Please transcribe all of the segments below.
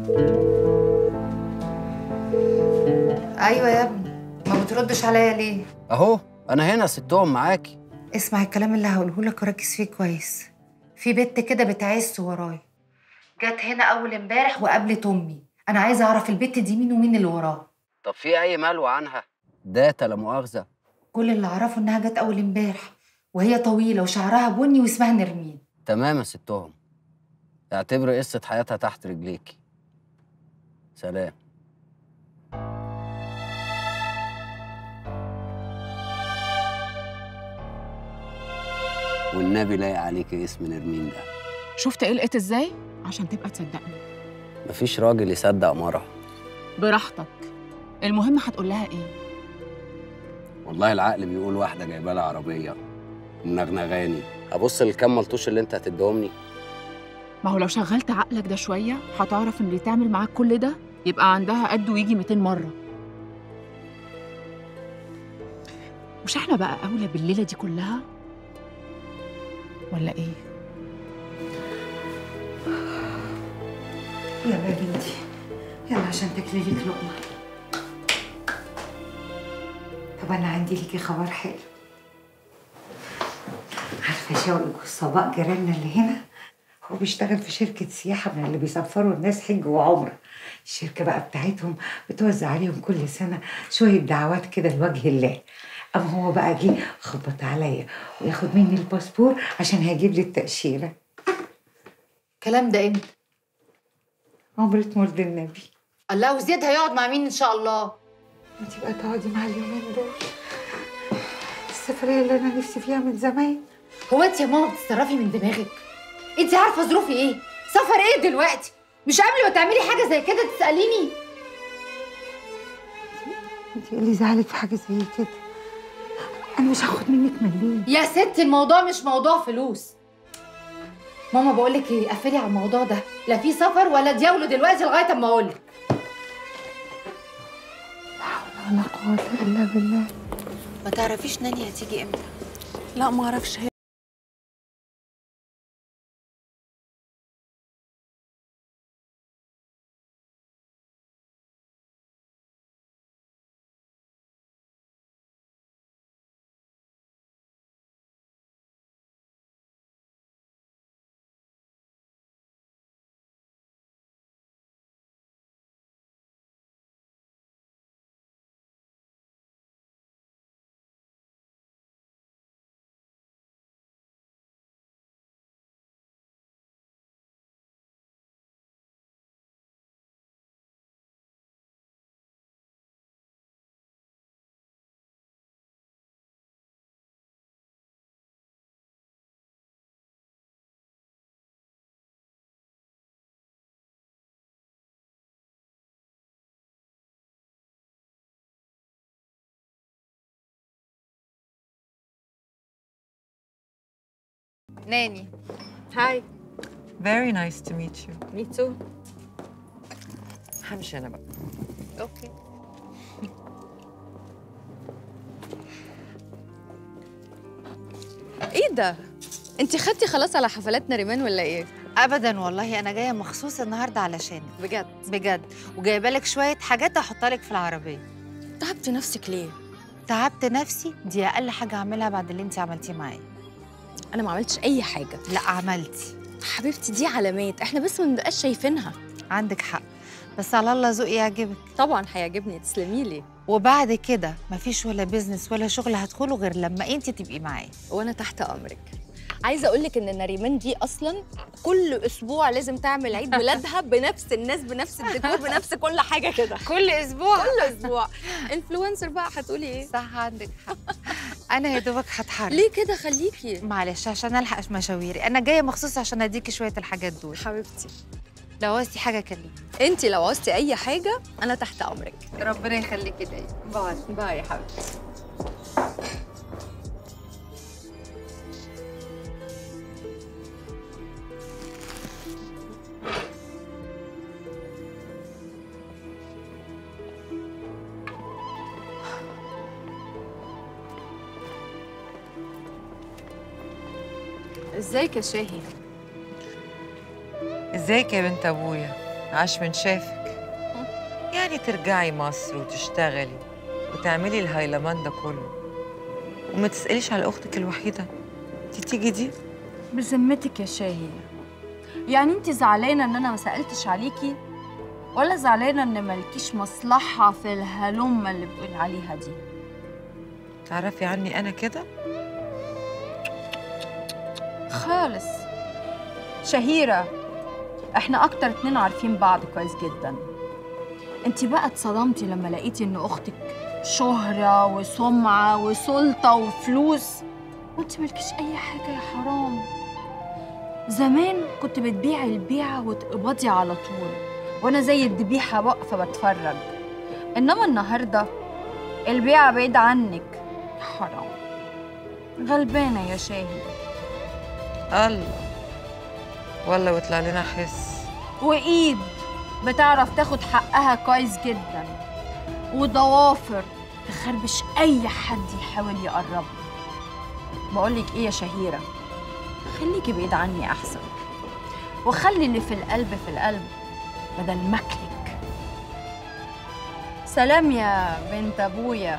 ايوه يا ابني ما بتردش عليا ليه اهو انا هنا ستهم معاكي اسمع الكلام اللي هقوله لك وركز فيه كويس في بنت كده بتعز ورايا جت هنا اول امبارح وقابلت امي انا عايزه اعرف البنت دي مين ومين اللي وراها طب في اي ملوى عنها داتا لا مؤاخذه كل اللي اعرفه انها جت اول امبارح وهي طويله وشعرها بني واسمها نرمين تمام يا ستهم اعتبري قصه حياتها تحت رجليكي سلام والنبي لايق عليكي اسم نرمين ده شفت قلقت ازاي عشان تبقى تصدقني مفيش راجل يصدق مرة براحتك المهم هتقول لها ايه والله العقل بيقول واحدة جايبة لها عربية منغنغاني هبص للكام ملطوش اللي انت هتديهمني ما هو لو شغلت عقلك ده شويه هتعرف ان اللي تعمل معاك كل ده يبقى عندها قد ويجي 200 مره مش احنا بقى اولى بالليله دي كلها ولا ايه يلا يا بنتي يلا عشان تاكلي لك لقمه طب انا عندي ليكي خبر حلو عارفه شوقي والصباء جيراننا اللي هنا هو بيشتغل في شركة سياحة من اللي بيسفروا الناس حج وعمرة الشركة بقى بتاعتهم بتوزع عليهم كل سنة شوية دعوات كده لوجه الله أما هو بقى جه خبط عليا وياخد مني الباسبور عشان هيجيب لي التأشيرة الكلام ده امتى؟ عمرة مولد النبي الله وزياد هيقعد مع مين ان شاء الله؟ انت بقى تقعدي مع اليومين دول السفرية اللي انا نفسي فيها من زمان هو انت يا ماما بتتصرفي من دماغك؟ انت عارفة ظروفي ايه؟ سفر ايه دلوقتي؟ مش قبل ما تعملي حاجة زي كده تسأليني؟ انت ايه اللي زعلك في حاجة زي كده؟ انا مش هاخد منك مليم يا ستي الموضوع مش موضوع فلوس ماما بقولك ايه قفلي على الموضوع ده لا في سفر ولا دياولو دلوقتي لغايه اما اقولك لا حول ولا قوه الا بالله ما تعرفيش ناني هتيجي امتى لا ما اعرفش هي ناني هاي Very nice to meet you. مي تو همشي انا بقى اوكي ايه ده انت خدتي خلاص على حفلات نريمان ولا ايه ابدا والله انا جايه مخصوص النهارده علشانك بجد بجد وجايبه لك شويه حاجات احطها لك في العربيه تعبتي نفسك ليه تعبت نفسي دي اقل حاجه اعملها بعد اللي انت عملتيه معايا انا ما عملتش اي حاجه لا عملتي حبيبتي دي علامات احنا بس ما بنبقاش شايفينها عندك حق بس على الله ذوقي يعجبك طبعا هيعجبني تسلمي لي وبعد كده مفيش ولا بيزنس ولا شغل هدخله غير لما انت تبقي معايا وانا تحت امرك عايزه اقول لك ان نريمان دي اصلا كل اسبوع لازم تعمل عيد ميلادها بنفس الناس بنفس الديكور بنفس كل حاجه كده كل اسبوع كل اسبوع انفلونسر بقى هتقولي ايه صح عندك حق انا يا دوبك هتحرك ليه كده خليكي معلش عشان الحق مشاويري انا جايه مخصوص عشان اديكي شويه الحاجات دول حبيبتي لو عاوزتي حاجه كلميني انت لو عوزتي اي حاجه انا تحت امرك ربنا يخليكي دايما باي باي يا حبيبتي ازيك يا شاهي ازيك يا بنت ابويا عاش من شافك يعني ترجعي مصر وتشتغلي وتعملي الهيلمان ده كله وما تسأليش على أختك الوحيدة دي تيجي دي بذمتك يا شاهي يعني انت زعلانه ان انا ما سالتش عليكي ولا زعلانه ان مالكيش مصلحه في الهلمه اللي بتقولي عليها دي تعرفي عني أنا كده خالص شهيرة احنا اكتر اتنين عارفين بعض كويس جدا انت بقى اتصدمتي لما لقيتي ان اختك شهرة وسمعة وسلطة وفلوس وانت مالكيش اي حاجة يا حرام زمان كنت بتبيعي البيعة وتقبضي على طول وانا زي الذبيحة واقفة بتفرج انما النهاردة البيعة بعيد عنك يا حرام غلبانة يا شاهي الله والله وطلع لنا حس وايد بتعرف تاخد حقها كويس جدا وضوافر تخربش اي حد يحاول يقرب بقولك ايه يا شهيره خليكي بعيد عني احسن وخلي اللي في القلب في القلب بدل مكلك سلام يا بنت ابويا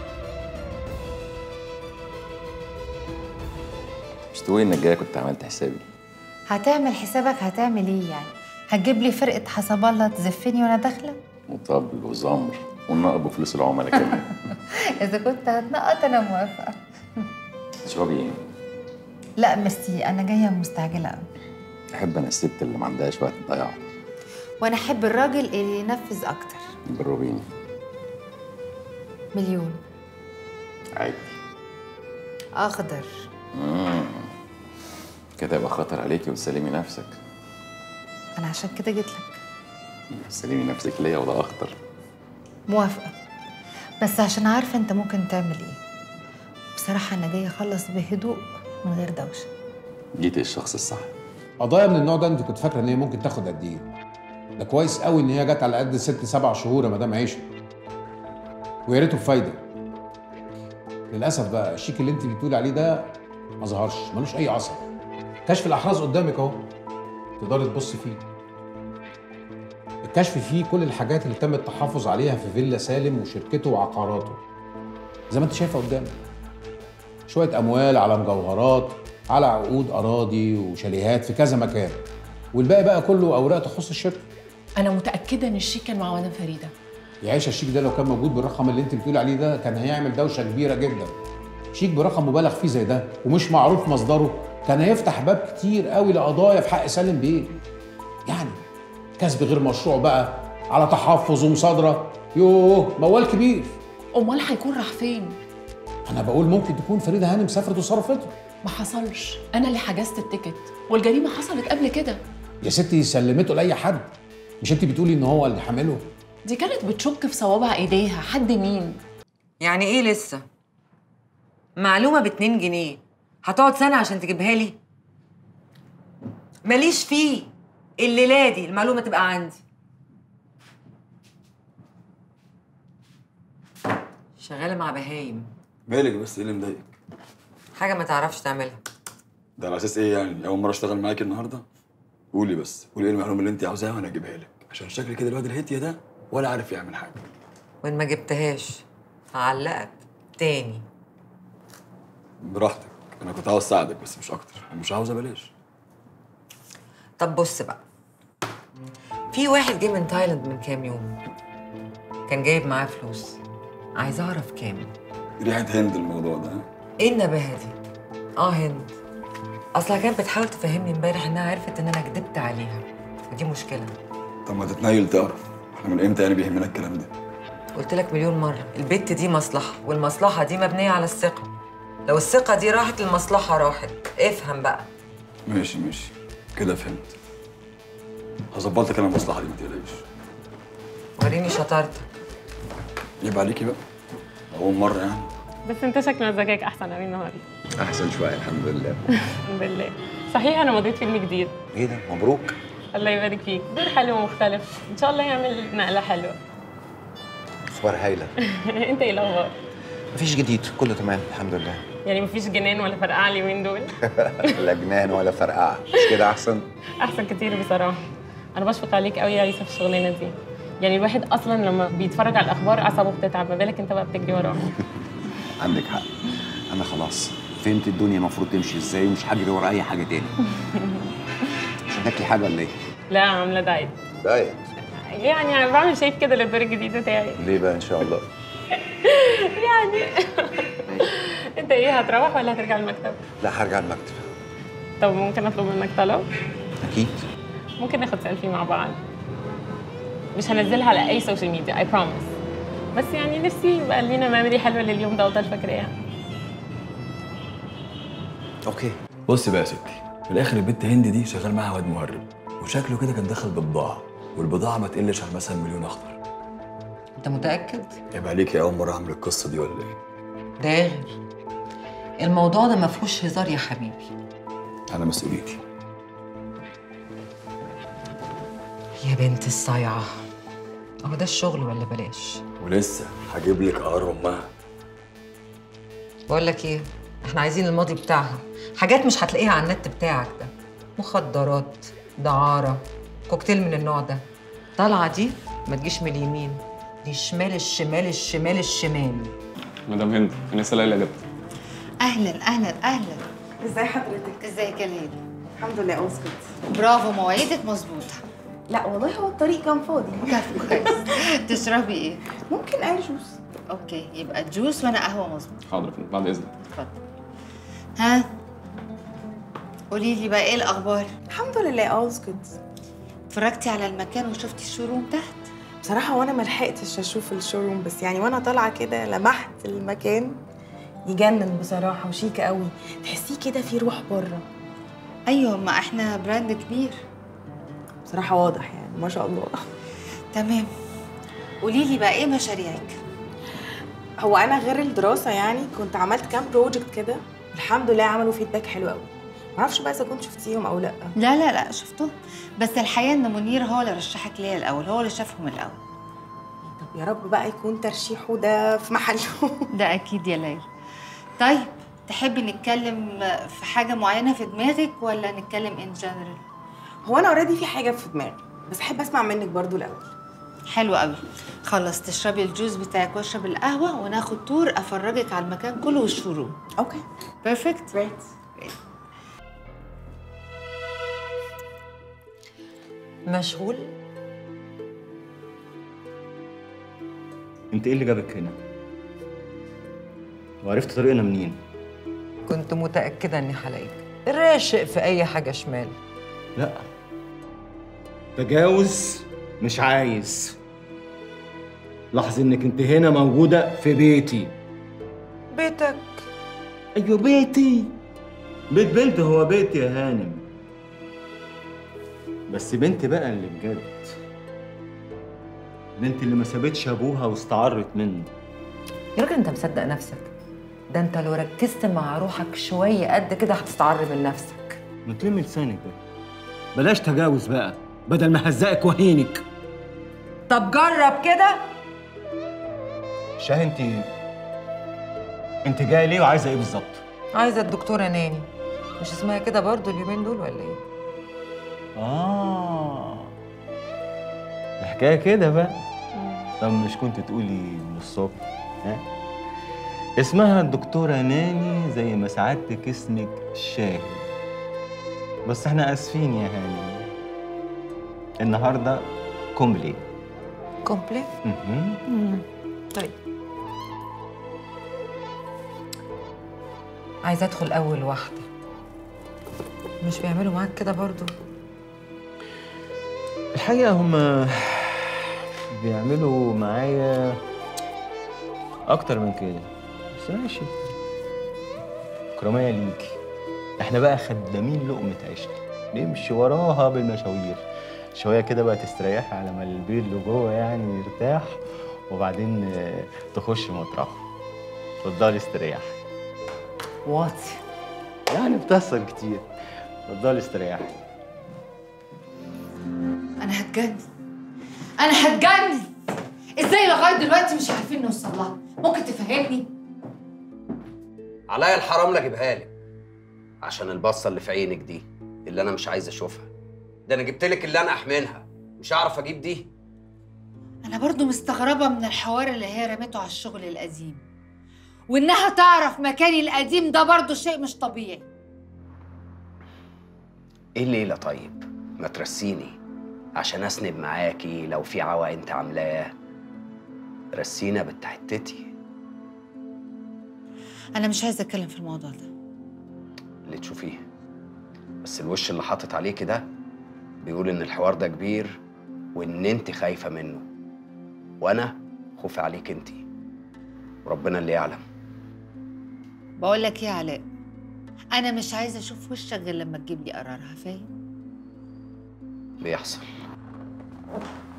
مش تقولي انك جايه كنت عملت حسابي هتعمل حسابك هتعمل ايه يعني هتجيب لي فرقه حسب الله تزفني وانا داخله وطبل وزمر ونقب فلوس العملاء كمان اذا كنت هتنقط انا موافقه تشربي ايه؟ لا ميرسي انا جايه مستعجله قوي احب انا الست اللي ما عندهاش وقت تضيعه وانا احب الراجل اللي ينفذ اكتر جربيني مليون عادي اخضر مم. كده يبقى خطر عليكي وتسلمي نفسك انا عشان كده جيت لك تسلمي نفسك ليا وده اخطر موافقه بس عشان عارفه انت ممكن تعمل ايه بصراحه انا جايه اخلص بهدوء من غير دوشه جيتي الشخص الصح قضايا من النوع ده انت كنت فاكره ان هي ممكن تاخد قد ايه ده كويس قوي ان هي جت على قد ست سبع شهور يا مدام عيشه ويا ريته بفايده للاسف بقى الشيك اللي انت بتقولي عليه ده ما ظهرش ملوش اي اثر كشف الاحراز قدامك اهو تقدري تبص فيه الكشف فيه كل الحاجات اللي تم التحافظ عليها في فيلا سالم وشركته وعقاراته زي ما انت شايفه قدامك شويه اموال على مجوهرات على عقود اراضي وشاليهات في كذا مكان والباقي بقى كله اوراق تخص الشركه انا متاكده ان الشيك كان مع مدام فريده يا عيشه الشيك ده لو كان موجود بالرقم اللي انت بتقول عليه ده كان هيعمل دوشه كبيره جدا شيك برقم مبالغ فيه زي ده ومش معروف مصدره كان هيفتح باب كتير قوي لقضايا في حق سالم بيه يعني كسب غير مشروع بقى على تحفظ ومصادره يوه موال كبير امال هيكون راح فين انا بقول ممكن تكون فريده هانم سافرت وصرفته ما حصلش انا اللي حجزت التيكت والجريمه حصلت قبل كده يا ستي سلمته لاي حد مش انت بتقولي ان هو اللي حامله دي كانت بتشك في صوابع ايديها حد مين يعني إيه لسه؟ معلومة باتنين جنيه هتقعد سنة عشان تجيبها لي؟ ماليش فيه الليلة دي المعلومة تبقى عندي شغالة مع بهايم مالك بس ايه اللي مضايقك؟ حاجة ما تعرفش تعملها ده على اساس ايه يعني؟ اول مرة اشتغل معاكي النهارده؟ قولي بس، قولي ايه المعلومة اللي انت عاوزاها وانا اجيبها لك، عشان شكل كده الواد الهتية ده ولا عارف يعمل حاجة. وإن ما جبتهاش هعلقك تاني براحتك، انا كنت عاوز اساعدك بس مش اكتر، ومش عاوزة بلاش. طب بص بقى في واحد جه من تايلاند من كام يوم كان جايب معاه فلوس عايز اعرف كام ريحة هند الموضوع ده ها؟ ايه النباهه دي اه هند اصلها كانت بتحاول تفهمني امبارح انها عرفت ان انا كدبت عليها ودي مشكله طب ما تتنيل تعرف، احنا من امتى يعني بيهمنا الكلام ده؟ قلت لك مليون مره البت دي مصلحه والمصلحه دي مبنيه على الثقه لو الثقه دي راحت المصلحه راحت افهم بقى ماشي ماشي، كده فهمت. هظبط لك انا المصلحة دي ما تقلقيش. وريني شطارتك يبقى عليكي بقى. أول مرة يعني. بس انت شكل مزاجك احسن قوي النهارده احسن شويه الحمد لله الحمد لله صحيح انا مضيت فيلم جديد ايه ده مبروك الله يبارك فيك دور حلو ومختلف ان شاء الله يعمل نقله حلوه اخبار هايله انت ايه الاخبار مفيش جديد كله تمام الحمد لله يعني مفيش جنان ولا فرقعه اليومين دول لا جنان ولا فرقعه مش كده احسن احسن كتير بصراحه انا بشفق عليك قوي يا عيسى في الشغلانه دي يعني الواحد اصلا لما بيتفرج على الاخبار اعصابه بتتعب ما بالك انت بقى بتجري وراها عندك حق انا خلاص فهمت الدنيا المفروض تمشي ازاي ومش هجري ورا اي حاجه تاني مش هتاكلي حاجه ولا ايه؟ لا عامله دايت دايت يعني انا بعمل شيف كده للدور الجديد بتاعي ليه بقى ان شاء الله؟ يعني انت ايه هتروح ولا هترجع المكتب لا هرجع المكتب طب ممكن اطلب منك طلب اكيد ممكن ناخد سيلفي مع بعض مش هنزلها على اي سوشيال ميديا اي بروميس بس يعني نفسي يبقى لينا ميموري حلوه لليوم ده وافضل فاكراها اوكي بص بقى يا ستي في الاخر البت هند دي شغال معاها واد مهرب وشكله كده كان داخل ببضاعه والبضاعه ما تقلش عن مثلا مليون اخضر انت متاكد يبقى عليك يا اول مره اعمل القصه دي ولا ايه داغر الموضوع ده ما فيهوش هزار يا حبيبي انا مسؤوليتي يا بنت الصايعه هو ده الشغل ولا بلاش ولسه هجيب لك قرار امها بقول لك ايه احنا عايزين الماضي بتاعها حاجات مش هتلاقيها على النت بتاعك ده مخدرات دعاره كوكتيل من النوع ده طالعه دي ما تجيش من اليمين دي شمال الشمال الشمال الشمال مدام هند انسه ليلى جت اهلا اهلا اهلا ازاي حضرتك؟ ازيك يا ليلى الحمد لله اوصلت برافو مواعيدك مظبوطه لا والله هو الطريق كان فاضي كويس تشربي ايه ممكن اي جوس اوكي يبقى جوس وانا قهوه مظبوط حاضر يا فندم، بعد اذنك اتفضل ها قولي لي بقى ايه الاخبار الحمد لله اولز جود اتفرجتي على المكان وشفتي الشوروم تحت بصراحة وانا ما لحقتش اشوف الشوروم بس يعني وانا طالعة كده لمحت المكان يجنن بصراحة وشيك قوي تحسيه كده فيه روح بره ايوه ما احنا براند كبير بصراحة واضح يعني ما شاء الله تمام قولي لي بقى ايه مشاريعك هو انا غير الدراسة يعني كنت عملت كام بروجكت كده الحمد لله عملوا فيدباك حلو قوي معرفش بقى اذا كنت شفتيهم او لا لا لا لا شفتهم بس الحقيقه ان منير هو اللي رشحك ليا الاول هو اللي شافهم الاول طب يا رب بقى يكون ترشيحه ده في محله ده اكيد يا ليلى طيب تحبي نتكلم في حاجه معينه في دماغك ولا نتكلم ان جنرال هو انا اوريدي في حاجة في دماغي بس احب اسمع منك برضو الاول حلو قوي خلص تشربي الجوز بتاعك واشرب القهوه وناخد تور افرجك على المكان كله والشروم اوكي بيرفكت جريت مشغول انت ايه اللي جابك هنا؟ وعرفت طريقنا منين؟ كنت متاكده اني هلاقيك راشق في اي حاجه شمال لا تجاوز مش عايز لاحظ انك انت هنا موجودة في بيتي بيتك ايوه بيتي بيت بنت هو بيتي يا هانم بس بنت بقى اللي بجد بنت اللي ما سابتش ابوها واستعرت منه يا راجل انت مصدق نفسك ده انت لو ركزت مع روحك شويه قد كده هتستعر من نفسك ما تلمي لسانك بقى بلاش تجاوز بقى بدل ما هزقك وهينك طب جرب كده شاه انت انت جايه ليه وعايزه ايه بالظبط عايزه الدكتوره ناني مش اسمها كده برضو اليومين دول ولا ايه اه الحكايه كده بقى طب مش كنت تقولي من الصبح ها اسمها الدكتورة ناني زي ما سعادتك اسمك شاهد بس احنا اسفين يا هاني النهارده كومبلي كومبلي مهم. طيب عايزه ادخل اول واحده مش بيعملوا معاك كده برضو الحقيقة هما بيعملوا معايا أكتر من كده بس ماشي كرامية ليكي احنا بقى خدامين لقمة عيشنا نمشي وراها بالمشاوير شوية كده بقى تستريحي على ما البيت اللي جوه يعني يرتاح وبعدين آه، تخش مطرحه اتفضلي استريحي واطي يعني بتحصل كتير اتفضلي استريحي انا هتجنن انا هتجنن ازاي لغايه دلوقتي مش عارفين نوصل لها ممكن تفهمني عليا الحرام لا اجيبها لك عشان البصه اللي في عينك دي اللي انا مش عايز اشوفها ده انا جبت لك اللي انا احملها مش هعرف اجيب دي انا برضو مستغربه من الحوار اللي هي رميته على الشغل القديم وانها تعرف مكاني القديم ده برضو شيء مش طبيعي ايه الليله طيب ما ترسيني عشان اسند معاكي لو في عوا انت عاملاه رسينا بنت حتتي انا مش عايزه اتكلم في الموضوع ده اللي تشوفيه بس الوش اللي حاطط عليكي ده بيقول ان الحوار ده كبير وان انت خايفه منه وانا خوفي عليك انت وربنا اللي يعلم بقول لك ايه يا علاء انا مش عايزه اشوف وشك غير لما تجيب لي قرارها فاهم بيحصل